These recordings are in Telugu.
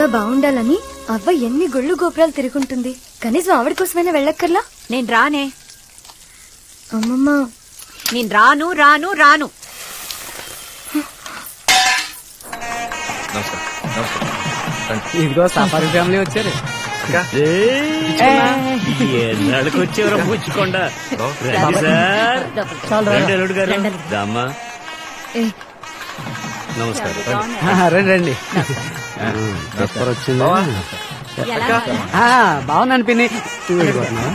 బాగుండాలని అవ్వ ఎన్ని గుళ్ళు గోపురాలు తిరుగుంటుంది కనీసం ఆవిడ కోసమైనా వెళ్ళక్కర్లా నేను రానే అమ్మమ్మ నేను రాను రాను రాను నమస్కారం నమస్కారం రండి. ఇదిగో సఫారీ ఫ్యామిలీ వచ్చారు ఎన్నాళ్ళకి వచ్చేవరా పుచ్చుకోండా రండి సార్ రండి అల్లుడు గారు దామ్మా నమస్కారం ఆ, రండి రండి పెప్పర్ వచ్చిందా ఆ, బాగున్నాను పిన్ని నువ్వు వెళ్ళిపోతున్నావా?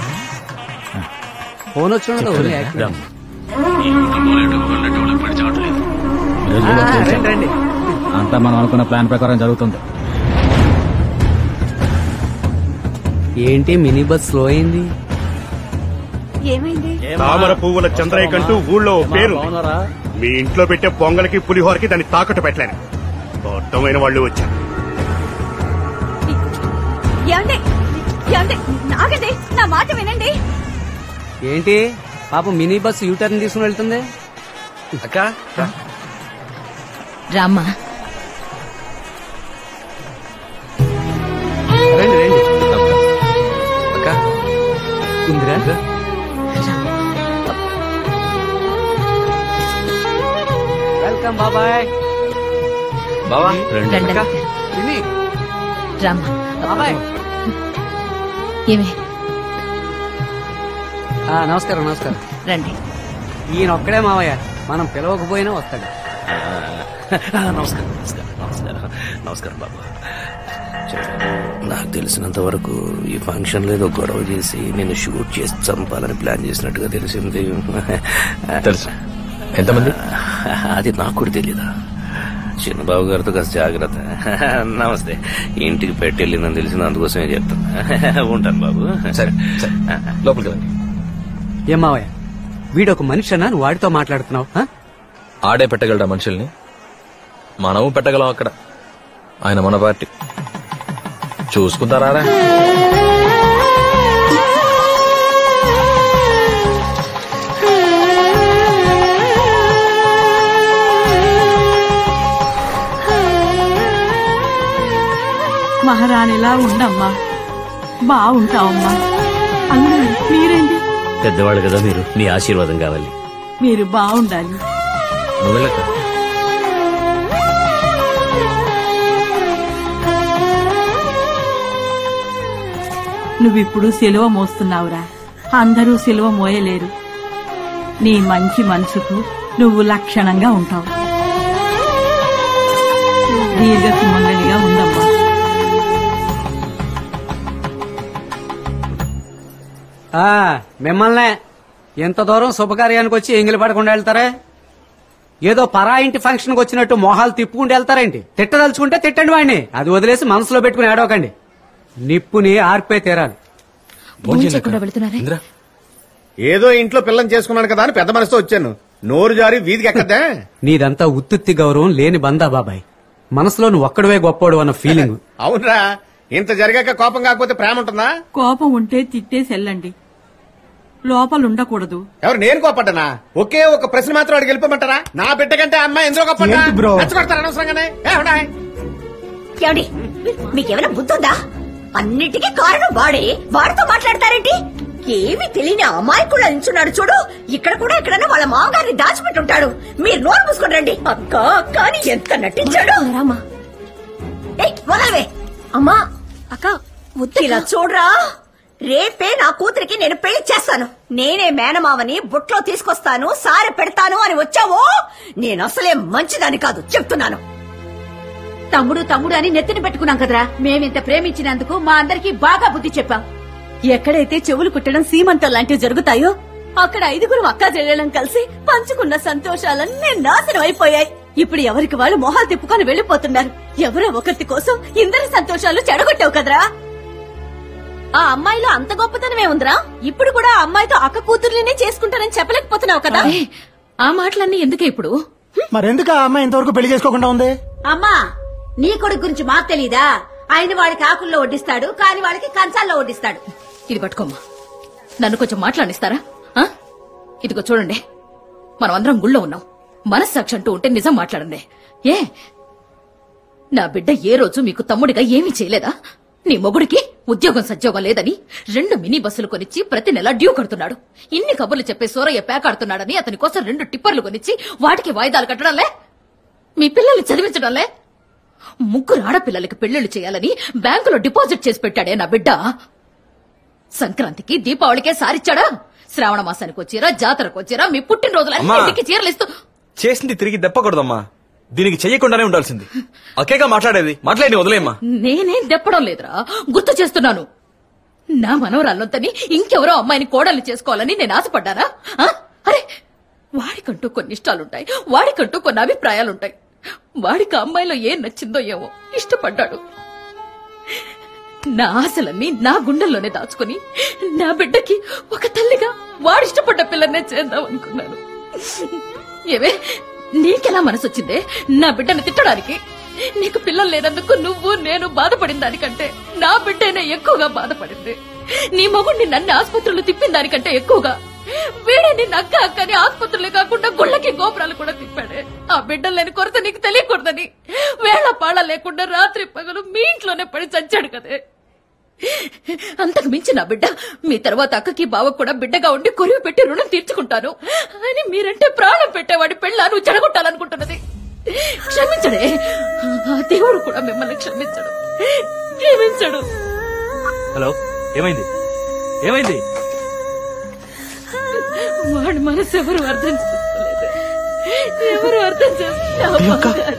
ఫోన్ వచ్చి ఉండదు ఓన్లీ యాక్టివ్. రమ్మా. ఆ, రండి రండి అంతా మనం అనుకున్న ప్లాన్ ప్రకారం జరుగుతుంది ఏంటి మినీ బస్ స్లో అయింది ఏమైంది తామర పువ్వుల చంద్రయ్య కంటూ ఊళ్ళో ఓ పేరు మీ ఇంట్లో పెట్టే పొంగలకి పులిహోరకి దాన్ని తాకట్టు పెట్టలేను అర్థమైన వాళ్ళు వచ్చారు ఏమండి ఏమండి నాగండి నా మాట వినండి ఏంటి పాప మినీ బస్ యూటర్న్ తీసుకుని వెళ్తుంది అక్క రా. రామ్మా రండి రండి అక్క ఇందిరా వెల్కమ్ బాబాయ్ బావా రండి అక్క, పిన్ని రామ్మా బాబాయ్ ఏమే ఆ, నమస్కారం నమస్కారం రండి ఈయన ఒక్కడే మావయ్య మనం పిలవకపోయినా వస్తాడు ఆ, నమస్కారం నమస్కారం నమస్కారం నమస్కారం బాబు చెప్పండి. నాకు తెలిసినంత వరకు ఈ ఫంక్షన్ లో ఏదో గొడవ చేసి నేను షూట్ చేసి చంపాలని ప్లాన్ చేసినట్టుగా తెలిసింది తెలుసు ఎంతమంది అది నాకు కూడా తెలీదా చిన్నబాబు గారితో కాస్త జాగ్రత్త నమస్తే ఇంటికి పెట్టి వెళ్ళిందని తెలిసింది అందుకోసమే చెప్తాను ఉంటాను బాబు సరే సరే లోపలికి రండి ఏం మావయ్య వీడొక మనిషి అన్నా నువ్వు వాడితో మాట్లాడుతున్నావు ఆ? ఆడే పెట్టగలరా మనుషుల్ని మనము పెట్టగలం అక్కడ ఆయన మన పార్టీ చూసుకుంటారా మహారాణిలా ఉండమ్మా బాగుంటావమ్మా అల్లుడు మీరేంటి పెద్దవాళ్ళు కదా మీరు మీ ఆశీర్వాదం కావాలి మీరు బాగుండాలి నువ్వు వెళ్ళక్క నువ్విప్పుడు సిలువ మోస్తున్నావురా అందరూ సిలువ మోయలేరు నీ మంచి మనసుకు నువ్వు లక్షణంగా ఉంటావు దీర్ఘ సుమంగళిగా ఉండమ్మా ఆ, మిమ్మల్నే ఎంత దూరం శుభకార్యానికి వచ్చి ఎంగిలి పడకుండా వెళ్తారే ఏదో పరా ఇంటి ఫంక్షన్కి వచ్చినట్టు మొహాలు తిప్పుకుంటూ వెళ్తారేంటి తిట్టదలుచుకుంటే తిట్టండి వాడిని అది వదిలేసి మనసులో పెట్టుకుని ఏడవకండి నిప్పుని ఆర్పే తీరాలి భోంచేయకుండా వెళుతున్నారే ఇంద్రా ఏదో ఇంట్లో పిల్లని చేసుకున్నాను కదా అని పెద్ద మనసుతో వచ్చాను నోరు జారి వీధికి ఎక్కద్దా నీదంతా ఉత్తుత్తి గౌరవం లేని బందా బాబాయ్ మనసులో నువ్వు ఒక్కడవే గొప్పోడు అన్న ఫీలింగ్ అవునరా ఇంత జరిగాక కోపం కాకపోతే ప్రేమ ఉంటుందా కోపం ఉంటే తిట్టేసి వెళ్ళండి లోపల ఉండకూడదు ఎవరు నేను కోపడ్డానా ఒకే ఒక ప్రశ్న మాత్రం అడిగి వెళ్ళిపోమంటారా నా బిడ్డ కంటే ఆ అమ్మాయి ఎందులో కోపడ్డా రెచ్చగొడతారు అనవసరంగానే ఏ, ఉండాయ్. ఏమండి మీకేమైనా బుద్ధుందా అన్నిటికీ కారణం వాడే వాడితో మాట్లాడతారేంటి ఏమి తెలియని అమాయకుడు అంచున్నాడు చూడు ఇక్కడ కూడా ఎక్కడైనా వాళ్ళ మామగారిని దాచిపెట్టుంటాడు మీరు నోరు మూసుకొని రండి అక్క అక్క అని ఎంత నటించాడు రామా ఏయ్ వదలవే అమ్మా అక్క ఇలా చూడరా రేపే నా కూతురికి నేను పెళ్లి చేస్తాను నేనే మేనమావని బుట్లో తీసుకొస్తాను సారె పెడతాను అని వచ్చావో నేను అసలే మంచిదాని కాదు చెప్తున్నాను తమ్ముడు తమ్ముడు అని నెత్తిన పెట్టుకున్నాం కదరా మేమింత ప్రేమించినందుకు మా అందరికి బాగా బుద్ధి చెప్పాం ఎక్కడైతే చెవులు కుట్టడం సీమంతం లాంటివి జరుగుతాయో అక్కడ ఐదుగురు అక్కా చెల్లెళ్ళం కలిసి పంచుకున్న సంతోషాలన్నీ నాశనం అయిపోయాయి ఇప్పుడు ఎవరికి వాళ్ళు మొహాలు తిప్పుకొని వెళ్లిపోతున్నారు ఎవరో ఒకరి కోసం ఇందరి సంతోషాలు చెడగొట్టావు కదరా ఆ అమ్మాయిలో అంత గొప్పతనమే ఉందిరా ఇప్పుడు కూడా ఆ అమ్మాయితో అక్క కూతుర్లనే చేసుకుంటానని చెప్పలేకపోతున్నావు కదా ఆ మాటలన్నీ ఎందుకే ఇప్పుడు మరెందుకు ఆ అమ్మాయి ఇంతవరకు పెళ్లి చేసుకోకుండా ఉంది అమ్మా నీ కొడుకు గురించి మాకు తెలీదా ఆయన వాడికి ఆకుల్లో వడ్డిస్తాడు కాని వాళ్ళకి కంచాల్లో వడ్డిస్తాడు ఇది పట్టుకోమ్మా నన్ను కొంచెం మాట్లాడిస్తారా ఆ? ఇదిగో చూడండి మనం అందరం గుళ్ళో ఉన్నాం మనస్సాక్షి అంటూ ఉంటే నిజం మాట్లాడండి ఏ నా బిడ్డ ఏ రోజు మీకు తమ్ముడిగా ఏమీ చేయలేదా నీ మొగుడికి ఉద్యోగం సద్యోగం లేదని రెండు మినీ బస్సులు కొనిచ్చి ప్రతి నెల డ్యూ కడుతున్నాడు ఇన్ని కబుర్లు చెప్పే సూరయ్య పేకాడుతున్నాడని అతని కోసం రెండు టిప్పర్లు కొనిచ్చి వాటికి వాయిదాలు కట్టడంలే మీ పిల్లల్ని చదివించడంలే ముగ్గురు ఆడపిల్లలకి పెళ్లిళ్లు చేయాలని బ్యాంకులో డిపాజిట్ చేసి పెట్టాడే నా బిడ్డ సంక్రాంతికి దీపావళికే సారిచ్చాడా శ్రావణ మాసానికి వచ్చారా జాతరకు వచ్చారా మీ పుట్టినరోజులన్నీ అమ్మా. ఇంటికి చీరలు ఇస్తూ చేసింది తిరిగి దెప్పకూడదమ్మా దీనికి చెయ్యకుండానే ఉండాల్సింది అకేగా మాట్లాడేది మాట్లాడి వదిలేమ్మా నేనేం దెప్పడం లేదురా గుర్తు చేస్తున్నాను నా మనవరాళ్ళంతని ఇంకెవరో అమ్మాయిని కోడల్ని చేసుకోవాలని నేను ఆశపడ్డానా ఆ? అరే వాడికంటూ కొన్ని ఇష్టాలుంటాయి వాడికంటూ కొన్ని అభిప్రాయాలుంటాయి వాడికి ఆ అమ్మాయిలో ఏం నచ్చిందో ఏమో ఇష్టపడ్డాడు నా ఆశలన్నీ నా గుండెల్లోనే దాచుకుని నా బిడ్డకి ఒక తల్లిగా వాడిష్టపడ్డ పిల్లనే చేద్దాం అనుకున్నాను ఏవే నీకెలా మనసొచ్చిందే నా బిడ్డని తిట్టడానికి నీకు పిల్లలు లేనందుకు నువ్వు నేను బాధపడిన దానికంటే నా బిడ్డనే ఎక్కువగా బాధపడింది నీ మొగుడిని నన్ను ఆసుపత్రులు తిప్పిన దానికంటే ఎక్కువగా వీడే నిన్న అక్క అక్కని ఆసుపత్రులే కాకుండా గుళ్ళకి గోపురాలు కూడా తిప్పాడే ఆ బిడ్డలు లేని కొరత నీకు తెలియకూడదని వేళ పాళ లేకుండా రాత్రి పగలు మీ ఇంట్లోనే పడి చచ్చాడు కదే అంతకు మించి నా బిడ్డ మీ తర్వాత అక్కకి బావ కూడా బిడ్డగా ఉండి కొరివి పెట్టి రుణం తీర్చుకుంటాను అని మీరంటే ప్రాణం పెట్టేవాడి పెళ్ళాను చెడగొట్టాలనుకుంటున్నది క్షమించడే ఆ దేవుడు కూడా మిమ్మల్ని క్షమించడు క్షమించడు హలో ఏమైంది ఏమైంది వాడి మనసు ఎవరు అర్థం చేసుకోలేదు ఎవరు అర్థం చేసుకోలేదు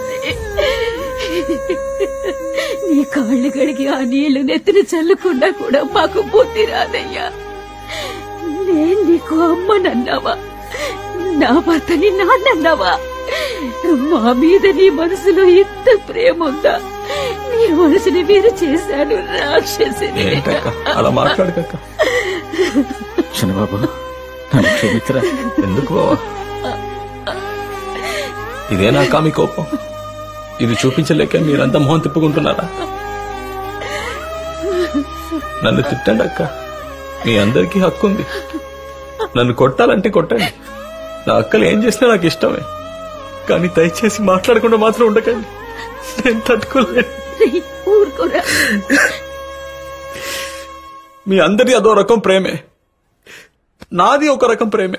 నీ కాళ్ళు కడిగి ఆ నీళ్లు నెత్తిన చల్లకుండా కూడా మాకు బుద్ధి రాదయ్యా నేను నీకు అమ్మనన్నావా నా భర్తని నాన్నన్నావా మా మీద నీ మనసులో ఇంత ప్రేమ ఉందా నీ మనసుని వేరు చేశాను రాక్షసిని ఏంటక్క అలా మాట్లాడకక్క శనిబాబు నన్ను క్షమించరా ఎందుకు బావా ఇదే నా కామి కోపం ఇది చూపించలేక మీరంతా మొహం తిప్పుకుంటున్నారా నన్ను తిట్టండి అక్క మీ అందరికీ హక్కు ఉంది నన్ను కొట్టాలంటే కొట్టండి నా అక్కలు ఏం చేసినా నాకు ఇష్టమే కానీ దయచేసి మాట్లాడకుండా మాత్రం ఉండకండి నేను తట్టుకోలేను ఊరుకోరా మీ అందరి అదో రకం ప్రేమే నాది ఒక రకం ప్రేమే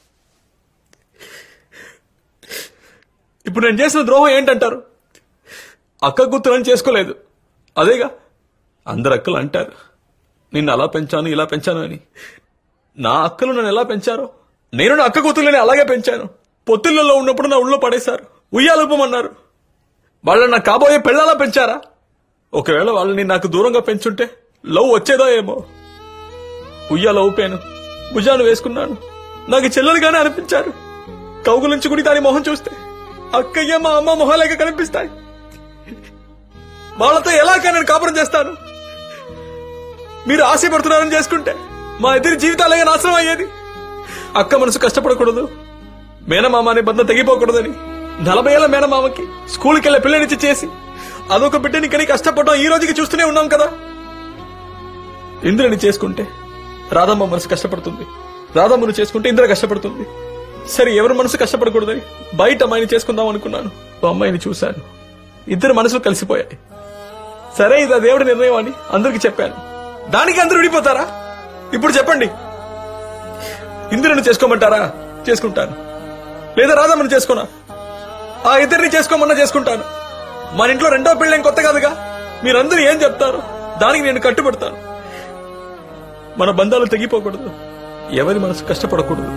ఇప్పుడు నేను చేసిన ద్రోహం ఏంటంటారు అక్క గుర్తులను చేసుకోలేదు అదేగా అందరు అక్కలు అంటారు నిన్ను అలా పెంచాను ఇలా పెంచాను అని నా అక్కలు నన్ను ఎలా పెంచారో నేను నా అక్క కూతుర్లని అలాగే పెంచాను పొత్తిళ్లలో ఉన్నప్పుడు నా ఉళ్ళో పడేశారు ఉయ్యాలుపమన్నారు వాళ్ళని నా కాబోయే పెళ్ళాలా పెంచారా ఒకవేళ వాళ్ళని నాకు దూరంగా పెంచుంటే లవ్ వచ్చేదో ఏమో ఉయ్యాల ఊపాను భుజాలు వేసుకున్నాను నాకు చెల్లెలుగానే అనిపించారు కౌగులించుకుని దాని మొహం చూస్తే అక్కయ్య మా అమ్మ మొహాలేక కనిపిస్తాయి వాళ్ళతో ఎలాగా నేను కాపురం చేస్తాను మీరు ఆశపడుతున్నారని చేసుకుంటే మా ఇద్దరి జీవితాలే నాశనం అయ్యేది అక్క మనసు కష్టపడకూడదు మేనమామ అనే బంధం తెగిపోకూడదని నలభై ఏళ్ల మేనమామకి స్కూల్కి వెళ్ళే పిల్లనిచ్చి చేసి అదొక బిడ్డని కని కష్టపడడం ఈ రోజుకి చూస్తూనే ఉన్నాం కదా ఇంద్రని చేసుకుంటే రాధమ్మ మనసు కష్టపడుతుంది రాధమ్మను చేసుకుంటే ఇంద్ర కష్టపడుతుంది సరే ఎవరి మనసు కష్టపడకూడదని బయట అమ్మాయిని చేసుకుందాం అనుకున్నాను ఓ అమ్మాయిని చూశాను ఇద్దరు మనసులు కలిసిపోయాయి సరే ఇది ఆ దేవుడి నిర్ణయం అని అందరికి చెప్పాను దానికి అందరూ విడిపోతారా ఇప్పుడు చెప్పండి ఇంద్రుని చేసుకోమంటారా చేసుకుంటాను లేదా రాధమ్మని చేసుకోనా ఆ ఇద్దరిని చేసుకోమన్నా చేసుకుంటాను మన ఇంట్లో రెండో పెళ్ళేం కొత్త కాదుగా మీరందరూ ఏం చెప్తారు దానికి నేను కట్టుబడతాను మన బంధాలు తెగిపోకూడదు ఎవరి మనసు కష్టపడకూడదు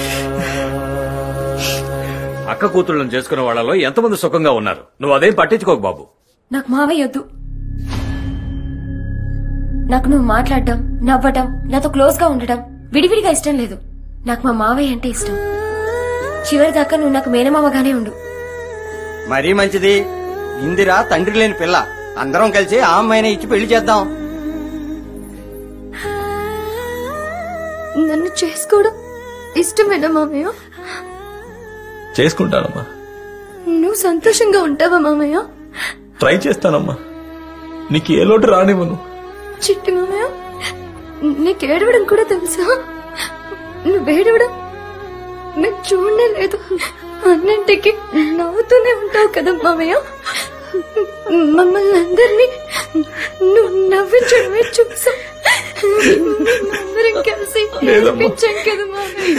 అక్క కూతుళ్ళని చేసుకునే వాళ్ళలో ఎంతమంది సుఖంగా ఉన్నారు నువ్వు అదేం పట్టించుకోకు బాబు నాకు మావయ్య వద్దు నాకు నువ్వు మాట్లాడటం నవ్వటం నాతో క్లోజ్ గా ఉండటం విడివిడిగా ఇష్టం లేదు నాకు మా మావయ్య అంటే ఇష్టం చివరి దాకా నువ్వు నాకు మేనమామగానే ఉండు మరీ మంచిది ఇందిరా తండ్రి లేని పిల్ల అందరం కలిసి ఆ అమ్మాయిని ఇచ్చి పెళ్లి చేద్దాం నన్ను చేసుకోవడం ఇష్టమేనా మామయ్య చేసుకుంటానమ్మా నువ్వు సంతోషంగా ఉంటావా మామయ్య ట్రై చేస్తానమ్మా నీకు ఏ లోటు రానివ్వను చిట్టి మామయ్య నీకు ఏడవడం కూడా తెలుసా నువ్వు ఏడవడం నేను చూడనే లేదు అన్నింటికి నవ్వుతూనే ఉంటావు కదా మామయ్య మమ్మల్ని అందరినీ నువ్వు నవ్వించడమే చూసా అందరం కలిసి లేదమ్మా. నవ్వించాం కదా మామయ్య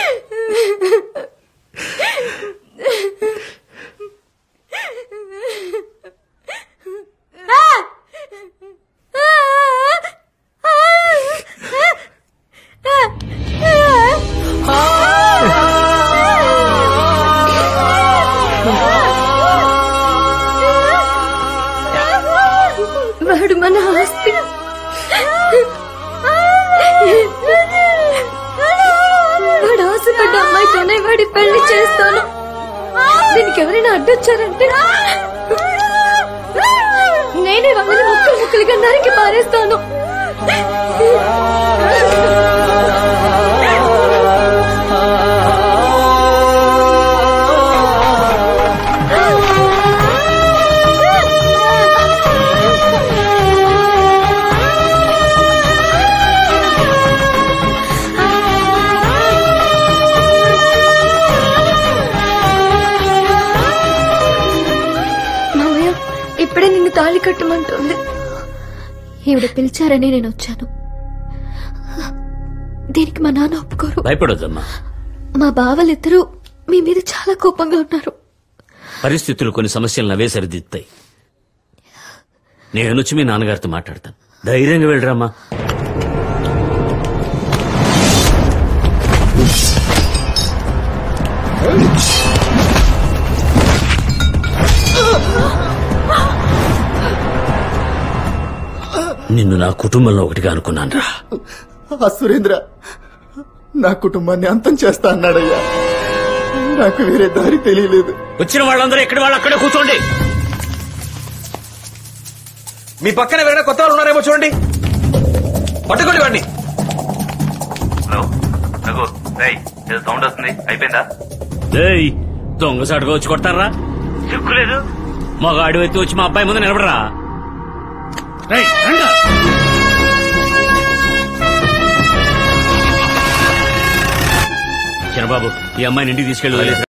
వాడు మన ఆస్తి వాడు ఆశపడ్డ అమ్మాయితోనే వాడి పెళ్లి చేస్తాను దీనికి ఎవరైనా అడ్డొచ్చారంటే నేనే వాళ్ళని ముక్కలు ముక్కలుగా నరికి పారేస్తాను మామయ్య ఇప్పుడే నిన్ను తాళి కట్టమంటుంది ఈవిడ పిలిచారని నేను వచ్చాను దీనికి మా నాన్న ఒప్పుకోరు భయపడొద్దమ్మా మా బావలిద్దరూ మీ మీద చాలా కోపంగా ఉన్నారు పరిస్థితులు కొన్ని సమస్యలు నవే సరిదిద్దుతాయి నేను వచ్చి మీ నాన్నగారితో మాట్లాడతాను ధైర్యంగా వెళ్ళరామ్మా నిన్ను నా కుటుంబంలో ఒకటిగా అనుకున్నాను రా ఆ సురేంద్ర నా కుటుంబాన్ని అంతం చేస్తా అన్నాడయ్యా నాకు వేరే దారి తెలియలేదు వచ్చిన వాళ్ళందరూ ఎక్కడి వాళ్ళు అక్కడే కూర్చోండి మీ పక్కన ఎవరైనా కొత్త వాళ్ళు ఉన్నారేమో చూడండి పట్టుకోండి వాడిని హలో రఘు రేయ్ ఏదో సౌండ్ వస్తుంది అయిపోయిందా ఏయ్ దొంగ సాటుగా వచ్చి కొడతారా చెక్కులేదు మగాడు ఎత్తి వచ్చి మా అబ్బాయి ముందు నిలబడరా రేయ్, రండ్రా. చిన్నబాబు ఈ అమ్మాయిని ఇంటికి తీసుకెళ్ళి వదిలేసి